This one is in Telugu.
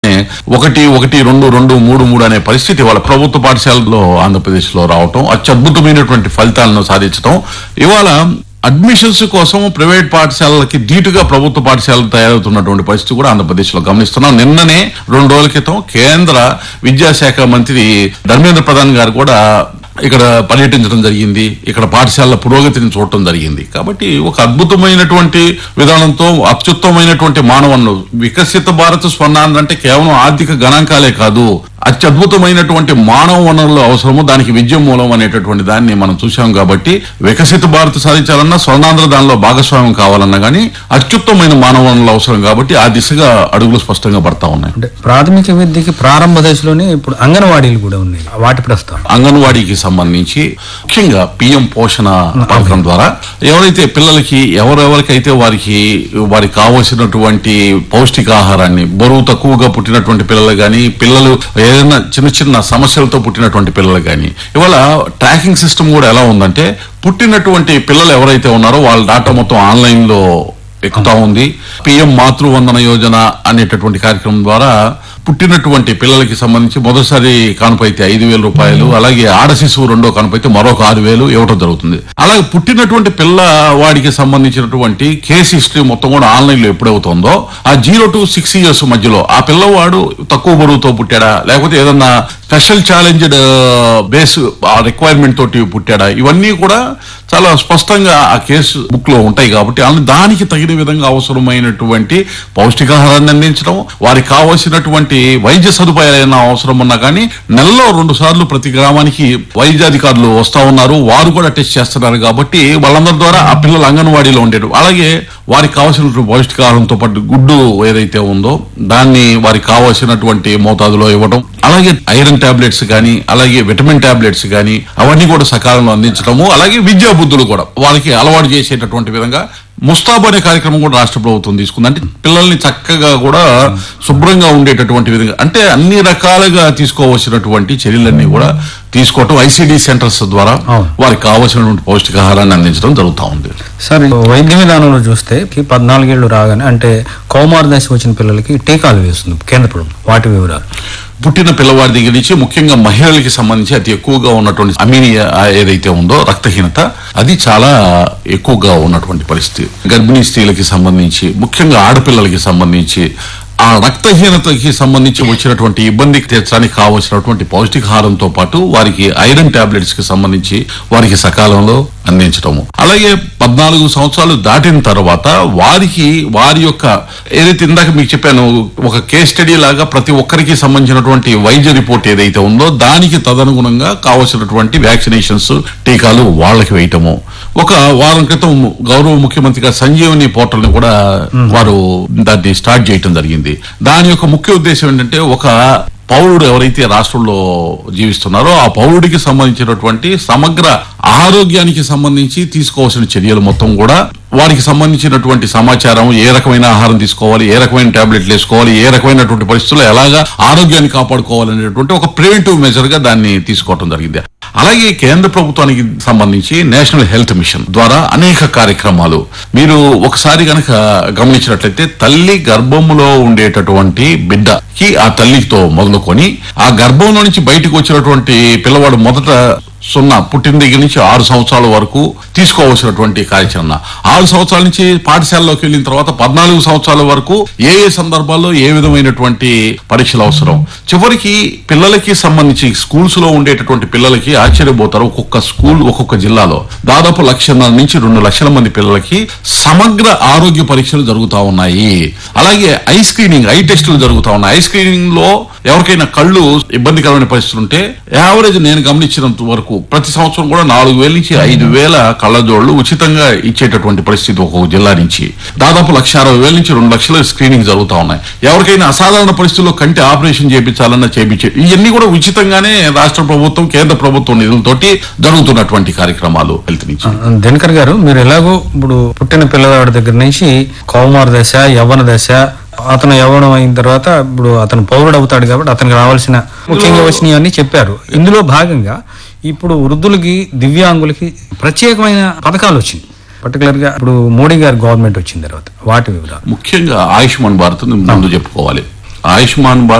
ఒకటి ఒకటి రెండు రెండు మూడు మూడు అనే పరిస్థితి వాళ్ళ ప్రభుత్వ పాఠశాలలో ఆంధ్రప్రదేశ్ లో రావటం అత్యద్భుతమైనటువంటి ఫలితాలను సాధించడం ఇవాళ అడ్మిషన్స్ కోసం ప్రైవేట్ పాఠశాలలకి ధీటుగా ప్రభుత్వ పాఠశాలలు తయారవుతున్నటువంటి పరిస్థితి కూడా ఆంధ్రప్రదేశ్ లో గమనిస్తున్నాం నిన్ననే రెండు రోజుల క్రితం కేంద్ర విద్యాశాఖ మంత్రి ధర్మేంద్ర ప్రధాన్ గారు కూడా ఇక్కడ పర్యటించడం జరిగింది ఇక్కడ పాఠశాలల పురోగతిని చూడటం జరిగింది కాబట్టి ఒక అద్భుతమైనటువంటి విధానంతో అత్యుత్తమైనటువంటి మానవన్ను వికసిత భారత్ స్వర్ణాంధ్ర అంటే కేవలం ఆర్థిక గణాంకాలే కాదు అత్యద్భుతమైనటువంటి మానవ వనరులు అవసరము దానికి విద్య మూలం అనేటటువంటి దాన్ని మనం చూసాం కాబట్టి వికసిత భారత్ సాధించాలన్నా స్వర్ణాంధ్ర దానిలో భాగస్వామ్యం కావాలన్నా గానీ అత్యుత్తమైన మానవ వనరులు అవసరం కాబట్టి ఆ దిశగా అడుగులు స్పష్టంగా పడతా ఉన్నాయి అంటే ప్రాథమిక విద్యకి ప్రారంభ దశలోనే ఇప్పుడు అంగన్వాడీలు కూడా ఉన్నాయి వాటి ప్రస్తావన అంగన్వాడీకి సంబంధించి ముఖ్యంగా పిఎం పోషణ పథకం ద్వారా ఎవరైతే పిల్లలకి ఎవరెవరికైతే వారికి వారికి కావలసినటువంటి పౌష్టికాహారాన్ని బరువు తక్కువగా పుట్టినటువంటి పిల్లలు కానీ పిల్లలు ఏదైనా చిన్న చిన్న సమస్యలతో పుట్టినటువంటి పిల్లలు కానీ ఇవాళ ట్రాకింగ్ సిస్టమ్ కూడా ఎలా ఉందంటే పుట్టినటువంటి పిల్లలు ఎవరైతే ఉన్నారో వాళ్ళ డాటా మొత్తం ఆన్లైన్ లో ఎక్కుతా ఉంది పిఎం మాతృవందన యోజన అనేటటువంటి కార్యక్రమం ద్వారా పుట్టినటువంటి పిల్లలకి సంబంధించి మొదటిసారి కానుప అయితే ఐదు వేల రూపాయలు అలాగే ఆడ శిశువు రెండో కానుప అయితే మరొక ఆరు వేలు ఇవ్వడం జరుగుతుంది అలాగే పుట్టినటువంటి పిల్ల వాడికి సంబంధించినటువంటి కేసు హిస్టరీ మొత్తం కూడా ఆన్లైన్ లో ఎప్పుడవుతుందో ఆ జీరో టు సిక్స్ ఇయర్స్ మధ్యలో ఆ పిల్లవాడు తక్కువ బరువుతో పుట్టాడా లేకపోతే ఏదన్నా స్పెషల్ ఛాలెంజ్డ్ బేస్ ఆ రిక్వైర్మెంట్ తోటి పుట్టాడా ఇవన్నీ కూడా చాలా స్పష్టంగా ఆ కేసు బుక్ లో ఉంటాయి కాబట్టి అలా దానికి తగిన విధంగా అవసరమైనటువంటి పౌష్టికాహారాన్ని అందించడం వారికి కావాల్సినటువంటి వైద్య సదుపాయాలు ఏమైనా అవసరం ఉన్నా కానీ నెలలో రెండు సార్లు ప్రతి గ్రామానికి వైద్యాధికారులు వస్తా ఉన్నారు వారు కూడా టెస్ట్ చేస్తున్నారు కాబట్టి వాళ్ళందరి ద్వారా ఆ పిల్లలు అంగన్వాడీలో ఉండేది అలాగే వారికి కావాల్సినటువంటి పౌష్టికాహారంతో పాటు గుడ్డు ఏదైతే ఉందో దాన్ని వారికి కావాల్సినటువంటి మోతాదులో ఇవ్వడం అలాగే ఐరన్ టాబ్లెట్స్ కానీ అలాగే విటమిన్ టాబ్లెట్స్ కానీ అవన్నీ కూడా సకాలంలో అందించడము అలాగే విద్యా బుద్ధులు కూడా వాళ్ళకి అలవాటు చేసేటటువంటి విధంగా ముస్తాబ్ అనే కార్యక్రమం కూడా రాష్ట్ర ప్రభుత్వం తీసుకుంది అంటే పిల్లల్ని చక్కగా కూడా శుభ్రంగా ఉండేటటువంటి విధంగా అంటే అన్ని రకాలుగా తీసుకోవలసినటువంటి చర్యలన్నీ కూడా తీసుకోవటం ఐసిడి సెంటర్స్ ద్వారా అవును. వారికి కావాల్సినటువంటి పౌష్టికాహారాన్ని అందించడం జరుగుతూ ఉంది సార్ వైద్య విధానంలో చూస్తే ఈ పద్నాలుగేళ్లు రాగానే అంటే కౌమార దశ వచ్చిన పిల్లలకి టీకాలు వేస్తుంది కేంద్ర ప్రభుత్వం వాటి వివరాలు పుట్టిన పిల్లవాడి దగ్గర నుంచి ముఖ్యంగా మహిళలకి సంబంధించి అతి ఎక్కువగా ఉన్నటువంటి అమీనియా ఏదైతే ఉందో రక్తహీనత అది చాలా ఎక్కువగా ఉన్నటువంటి పరిస్థితి గర్భిణీ స్త్రీలకి సంబంధించి ముఖ్యంగా ఆడపిల్లలకి సంబంధించి ఆ రక్తహీనతకి సంబంధించి వచ్చినటువంటి ఇబ్బందికి తీర్చడానికి కావలసినటువంటి పౌష్టికాహారంతో పాటు వారికి ఐరన్ టాబ్లెట్స్ కి సంబంధించి వారికి సకాలంలో అందించడము అలాగే పద్నాలుగు సంవత్సరాలు దాటిన తర్వాత వారికి వారి యొక్క ఏదైతే ఇందాక మీకు చెప్పాను ఒక కేస్ స్టడీ లాగా ప్రతి ఒక్కరికి సంబంధించినటువంటి వైద్య రిపోర్ట్ ఏదైతే ఉందో దానికి తదనుగుణంగా కావలసినటువంటి వ్యాక్సినేషన్స్ టీకాలు వాళ్ళకి వేయటము ఒక వారం క్రితం గౌరవ ముఖ్యమంత్రిగా సంజీవని పోర్టల్ ని కూడా వారు దాన్ని స్టార్ట్ చేయటం జరిగింది దాని యొక్క ముఖ్య ఉద్దేశం ఏంటంటే ఒక పౌరుడు ఎవరైతే రాష్ట్రంలో జీవిస్తున్నారో ఆ పౌరుడికి సంబంధించినటువంటి సమగ్ర ఆరోగ్యానికి సంబంధించి తీసుకోవాల్సిన చర్యలు మొత్తం కూడా వారికి సంబంధించినటువంటి సమాచారం ఏ రకమైన ఆహారం తీసుకోవాలి ఏ రకమైన టాబ్లెట్లు వేసుకోవాలి ఏ రకమైనటువంటి పరిస్థితుల్లో ఎలాగా ఆరోగ్యాన్ని కాపాడుకోవాలనేటువంటి ఒక ప్రివెంటివ్ మెజర్ గా దాన్ని తీసుకోవడం జరిగింది అలాగే కేంద్ర ప్రభుత్వానికి సంబంధించి నేషనల్ హెల్త్ మిషన్ ద్వారా అనేక కార్యక్రమాలు మీరు ఒకసారి కనుక గమనించినట్లయితే తల్లి గర్భములో ఉండేటటువంటి బిడ్డకి ఆ తల్లితో మొదలుకొని ఆ గర్భంలో నుంచి బయటకు వచ్చినటువంటి పిల్లవాడు మొదట సున్నా పుట్టిన దగ్గర నుంచి ఆరు సంవత్సరాల వరకు తీసుకోవాల్సినటువంటి కార్యాచరణ ఆరు సంవత్సరాల నుంచి పాఠశాలలోకి వెళ్ళిన తర్వాత పద్నాలుగు సంవత్సరాల వరకు ఏ ఏ సందర్భాల్లో ఏ విధమైనటువంటి పరీక్షలు అవసరం చివరికి పిల్లలకి సంబంధించి స్కూల్స్ లో ఉండేటటువంటి పిల్లలకి ఆశ్చర్యపోతారు ఒక్కొక్క స్కూల్ ఒక్కొక్క జిల్లాలో దాదాపు లక్షన్నర నుంచి రెండు లక్షల మంది పిల్లలకి సమగ్ర ఆరోగ్య పరీక్షలు జరుగుతా ఉన్నాయి అలాగే ఐ స్క్రీనింగ్ ఐ టెస్టులు జరుగుతా ఉన్నాయి ఐ స్క్రీనింగ్ లో ఎవరికైనా కళ్ళు ఇబ్బందికరమైన పరిస్థితులు ఉంటే యావరేజ్ నేను గమనించినంత వరకు ప్రతి సంవత్సరం కూడా నాలుగు వేల నుంచి ఐదు వేల కళ్ళజోళ్లు ఉచితంగా ఇచ్చేటటువంటి పరిస్థితి ఒక్కొక్క జిల్లా నుంచి దాదాపు లక్ష అరవై వేల నుంచి రెండు లక్షల స్క్రీనింగ్ జరుగుతా ఉన్నాయి ఎవరికైనా అసాధారణ పరిస్థితుల్లో కంటి ఆపరేషన్ చేయించాలన్నా చేయించే ఇవన్నీ కూడా ఉచితంగానే రాష్ట్ర ప్రభుత్వం కేంద్ర ప్రభుత్వం నిధులతోటి జరుగుతున్నటువంటి కార్యక్రమాలు హెల్త్ నుంచి దినకర్ గారు మీరు ఎలాగో ఇప్పుడు పుట్టిన పిల్లవాడి దగ్గర నుంచి కౌమార దశ యవ్వన దశ అతను యవ్వనం అయిన తర్వాత ఇప్పుడు అతను పౌరుడు అవుతాడు కాబట్టి అతనికి రావాల్సిన ముఖ్యంగా వచ్చినవన్నీ చెప్పారు ఇందులో భాగంగా ఇప్పుడు వృద్ధులకి దివ్యాంగులకి ప్రత్యేకమైన పథకాలు వచ్చింది పర్టికులర్ గా ఇప్పుడు మోడీ గారి గవర్నమెంట్ వచ్చిన తర్వాత వాటి వివరాలు ముఖ్యంగా ఆయుష్మాన్ భారత్ ని ముందు చెప్పుకోవాలి ఆయుష్మాన్ భారత్